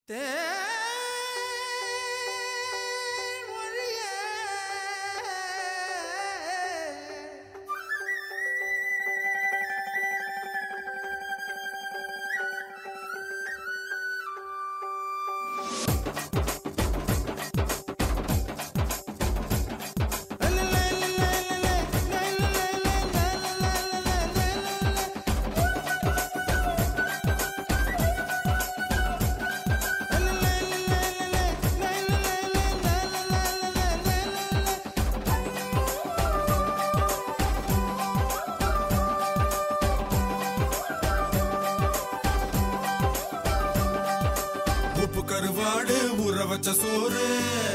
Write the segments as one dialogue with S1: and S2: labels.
S1: உப்பு கருவாடு ஊற வச்ச சோறு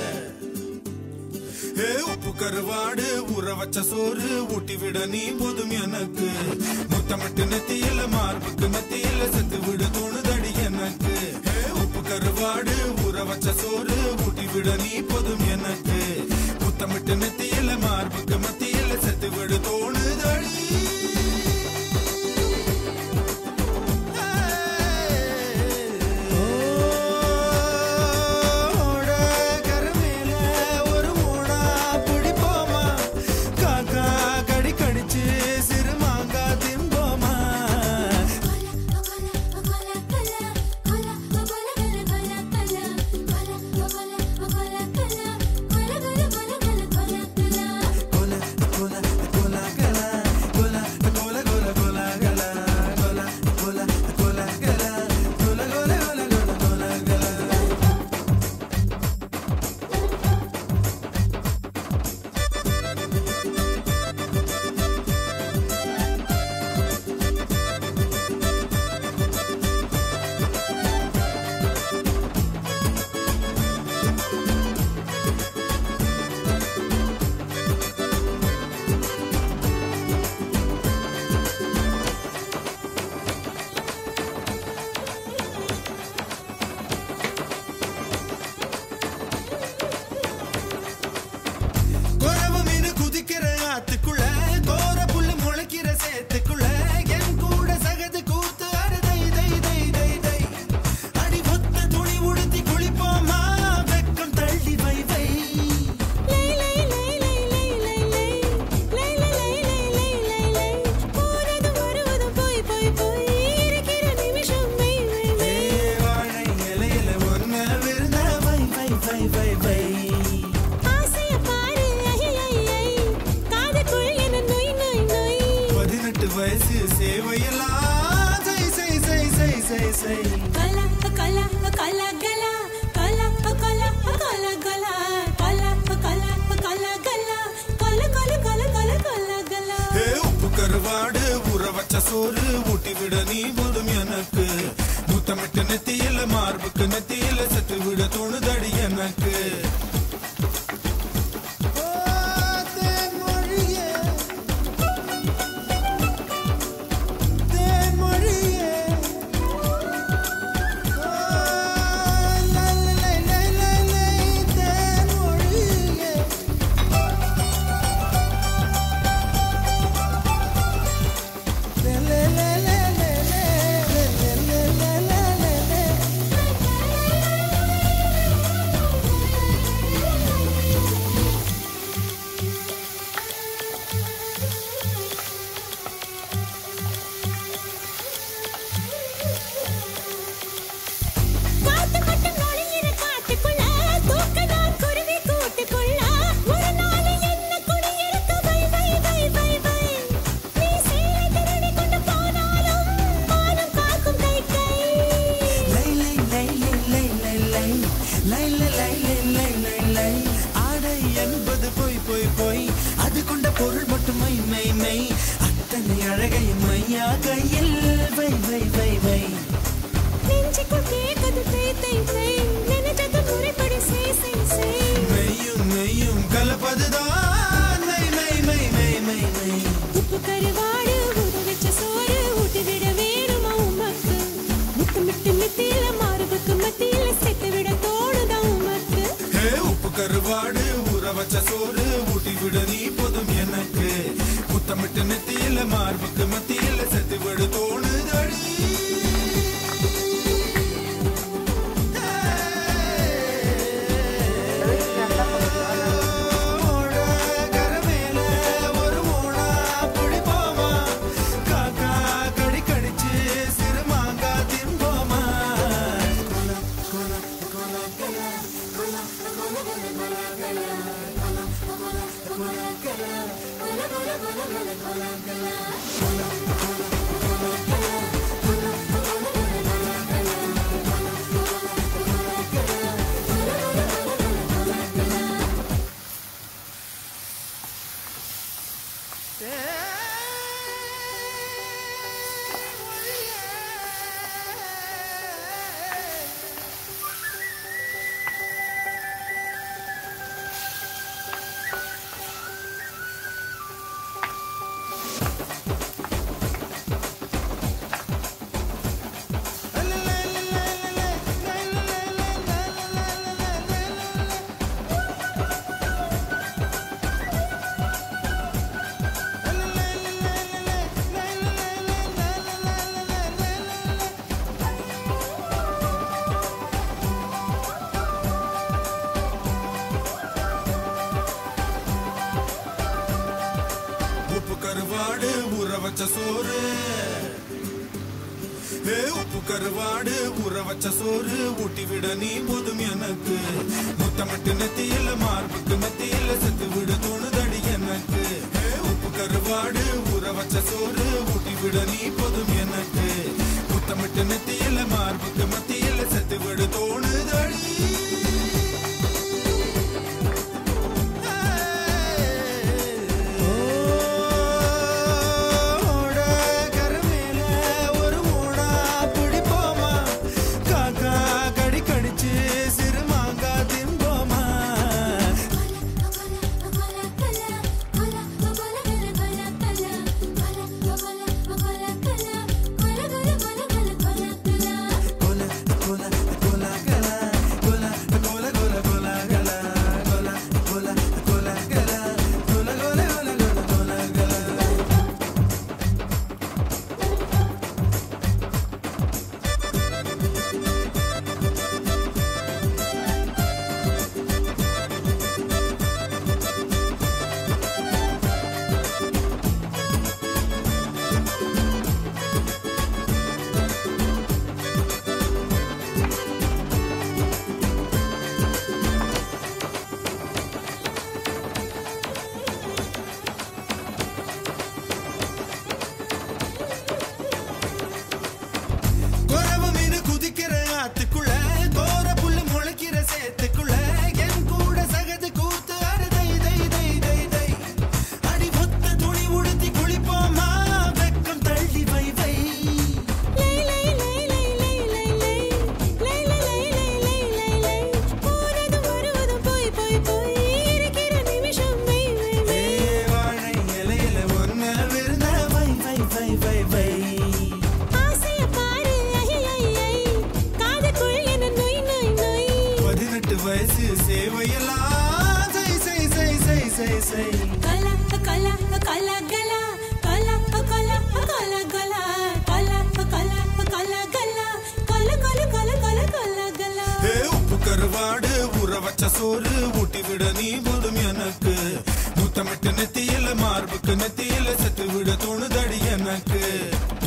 S1: ஏ உப்பு கருவாடு ஊற வச்ச சோறு ஊட்டி விட நீ போதும் எனக்கு முத்தமிட்டு நெத்தியில மார்புக்கு மத்தியில செத்து விட தோணுதடி எனக்கு ஏ உப்பு கருவாடு ஊற வச்ச சோறு ஊட்டி விட நீ போதும் எனக்கு முத்தமிட்டு நெத்தியில மார்புக்கு மத்தியில செத்து விட தோணுதடி ஓட கருமேல ஒரு மூடா பிடிப்போமா காக்கா கடி கடிச்சு சிறு மாங்கா திம்போமா கோல கோல கோல கலா கோல கோல கோல கோல கலா கோல கோல கோல கலா கோல கோல கோல கோல கோல கலா குறவு மீன் குதிக்கிற ஆத்துக்குள்ள கோர புல்லு முளைக்கிற சேத்துக்குள்ள என் கூட சகது கூத்து அரு தை தை தை தை தை அடி ஒத்த துணி உடுத்தி குளிப்போமா வெக்கம் தள்ளி வை வை ஏ வாழை இலையில ஒன்ன விருந்த வை வை வை வை வை பதினெட்டு வயசு சேவையெல்லாம் செய் செய் செய் செய் செய் செய் ஏ உப்பு கருவாடு ஊற வச்ச சோறு ஊட்டி விட நீ போதும் எனக்கு முத்தமிட்டு நெத்தியில மார்புக்கு நெத்தியில செத்து விட தோணுதடி எனக்கு ஓ, தேன்மொழியே. தேன்மொழியே. ஓ, லை, லை, லை, லை, லை, தேன்மொழியே.
S2: காத்து மட்டும் நுழையிற காட்டுக்குள்ள தூக்க நான் குருவி கூட்டுக்குள்ள ஒரு நாள் என்ன குடியிருக்க வை வை வை வை வை நீ சேலை திருடி கொண்டு போனாலும் மானம் காக்கும் கை கை
S1: ஆடை என்பது பொய் பொய் பொய் அது கொண்ட பொருள் மட்டும் மை மை மை அத்தனை அழகையும் மையா கையில் வை வை வை வை
S2: நெஞ்சுக்குள் கேட்குது தை தை தை நினைச்சது முறைப்படி செய் செய் செய்
S1: மெய்யும் மெய்யும் கலப்பதுதான் மை மை மை மை மை மை
S2: உப்பு கருவாடு ஊற வச்ச சோறு ஊட்டி விட வேணுமா உமக்கு முத்தமிட்டு நெத்தியில மார்புக்கு மத்தியில சேர்த்து விட தோணுதா உமக்கு
S1: ஹே உப்பு கருவாடு ஊற வச்ச சோறு ஊட்டி விட நீ போதும் எனக்கு முத்தமிட்டு நெத்தியில மார்புக்கு மத்தியில செத்து விட தோணுதடி வச்ச சோறு ஏ உப்பு கருவாடு ஊற வச்ச சோறு ஊட்டி விட நீ போதும் எனக்கு முத்தமிட்டு நெத்தியில மார்புக்கு மத்தியில செத்து விட தோணுதடி எனக்கு ஏ உப்பு கருவாடு ஊற வச்ச சோறு ஊட்டி விட நீ போதும் எனக்கு முத்தமிட்டு நெத்தியில மார்புக்கு மத்தியில செத்து விட தோணுதடி ஓட கருமேல ஒரு மூடா பிடிப்போமா காக்கா கடி கடிச்சு சிறுமாங்கா திம்போமா கோல கோல கோல கலா கோல கோல கோல கோல கலா கோல கோல கோல கலா கோல கோல கோல கோல கோல கலா குறவு மீன் குதிக்கிற ஆத்துக்குள்ள கோர புல்லு முளைக்கிற சேத்துக்குள்ள என் கூட சகது கூத்து அரு தை தை தை தை தை அடி மொத்த துணி உடுத்தி குளிப்போமா வெக்கம் தள்ளி வை வை ஏ வாழை இலையில ஒன்ன விருந்த வை வை வை வை வை பதினெட்டு வயசு சேவையெல்லாம் செய் செய் செய் செய் செய் செய் ஏ உப்பு கருவாடு ஊற வச்ச சோறு ஊட்டி விட நீ போதும் எனக்கு முத்தமிட்டு நெத்தியில மார்புக்கு நெத்தியில செத்து விட தோணுதடி எனக்கு